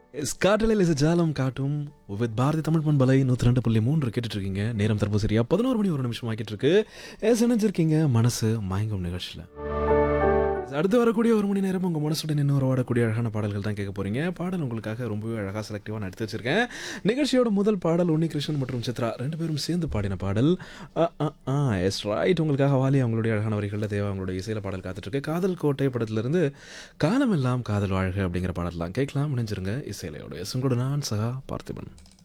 ஸ்காட்டலில் இசை ஜாலம் காட்டும் வித் பாரதி தமிழ் பண்பலை நூற்றி ரெண்டு புள்ளி மூன்று கேட்டுட்டு இருக்கீங்க நேரம் தற்போது சரியா பதினோரு மணி ஒரு நிமிஷம் ஆக்கிட்டு இருக்கு எஸ் இணைஞ்சிருக்கீங்க மனசு மயங்கும் நிகழ்ச்சியில் அடுத்து வரக்கூடிய ஒரு மணி நேரம் உங்கள் மனசுடன் இன்னும் உறவாடக்கூடிய அழகான பாடல்கள் தான் கேட்க போறீங்க பாடல் உங்களுக்காக ரொம்பவே அழகாக செலக்டிவாக நான் எடுத்து வச்சிருக்கேன் நிகழ்ச்சியோட முதல் பாடல் உன்னி கிருஷ்ணன் மற்றும் சித்ரா ரெண்டு பேரும் சேர்ந்து பாடின பாடல் எஸ் ரைட் உங்களுக்காக வாலி அவங்களுடைய அழகான வரிகளில் தேவா அவங்களுடைய இசையில பாடல் காத்துட்டு இருக்கு காதல் கோட்டை படத்திலிருந்து காலமெல்லாம் காதல் வாழ்க அப்படிங்கிற பாடலாம் கேட்கலாம் இணைஞ்சிருங்க இசையிலையோட எஸ் உங்களோட நான் சகா பார்த்திபன்